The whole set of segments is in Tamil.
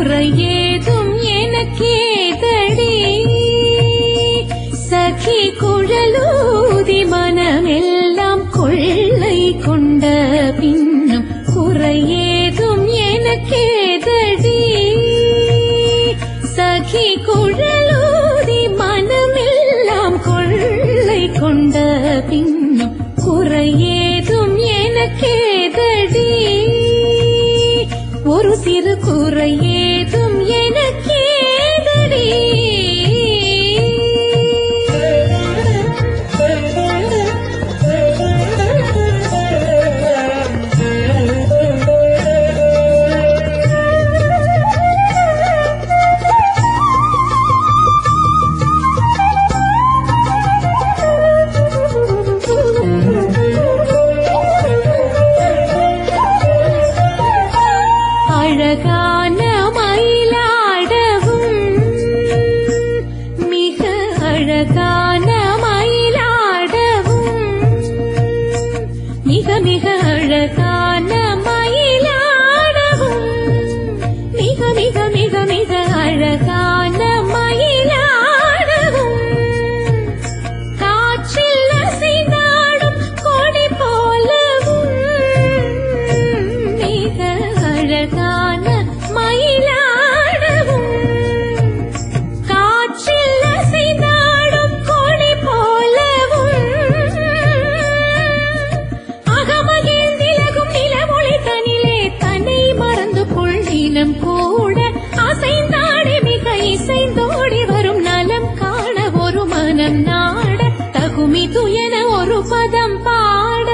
குறையேதும் எனக்கேதடி சகி குழலூதி மனமெல்லாம் கொள்ளை கொண்ட பின்னும் குறையேதும் எனக்கேதடி சகி குழலூதி மனமெல்லாம் கொள்ளை கொண்ட பின்னும் குறையேதும் எனக்கேதடி ஒரு சிறு குறையேதும் எனக்கேதடி அழகான மயிலாடவும் மிக அழகான மயிலாடவும் மிக மிக அழகான மயிலாடவும் மிக மிக மிக மிக அழகான மயிலாடவும் காற்றில் அசைந்தாடும் கொடி போலவும் மிக அழகான மயிலாடவும் காற்றில் அசைந்தாடும் கொடி போலவும் அகமகிழ்ந்திலகும் நிலமொழி தனிலே தன்னை மறந்து கொள்ளினம் கூட அசைந்தாடி மிக இசைந்தோடி வரும் நலம் காண ஒரு மனம் நாட தகுமி துயன ஒரு பதம் பாட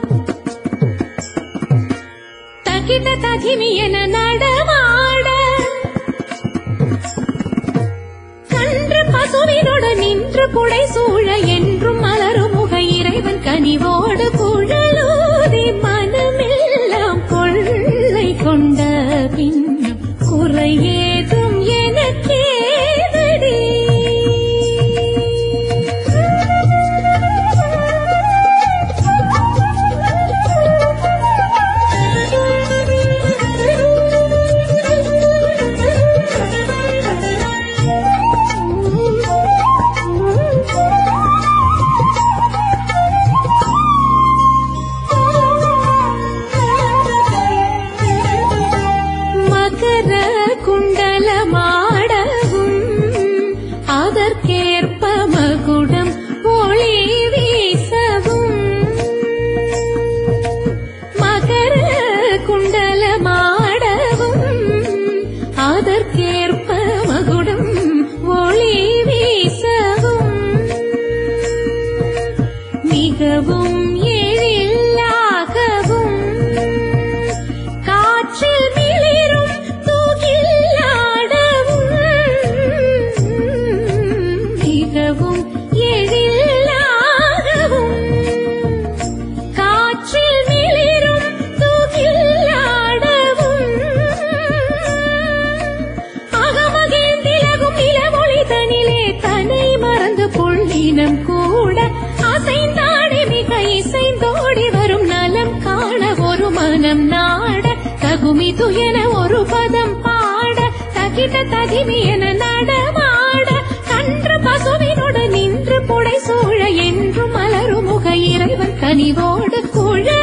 தகிட தகிமி என நடமாட கன்று பசுவினோடு நின்று புடை சூழ என்றும் மலரும் முக இறைவன் கனிவோடு குழலூதி மனமெல்லாம் கொள்ளை கொண்ட பின்னும் குறையேதும் எனக்கேதடி மகர குண்டலமாடவும் அதற்கேற்ப மகுடம் ஒளி வீசவும் மகர குண்டலமாடவும் அதற்கேற்ப மகுடம் ஒளி வீசவும் மிகவும் எழிலாகவும் காற்றில் மிளிரும் தூகில்லாடவும் மிகவும் எழிலாகவும் காற்றில் மிளிரும் தூகில்லாடவும் அகமகிழ்ந்திலகும் நிலமொழி தனிலே தன்னை மறந்து கொள்ளினம் கூட அசைந்தாடி மிக இசைந்தோடி வரும் நலம் காண ஒரு மனம் நாட தகுமி துயன ஒரு பதம் பாட தகிட தகிமி என நடமாட கன்று பசுவினோடு நின்று புடை சூழ என்றும் மலரும் முக இறைவன் கனிவோடு குழ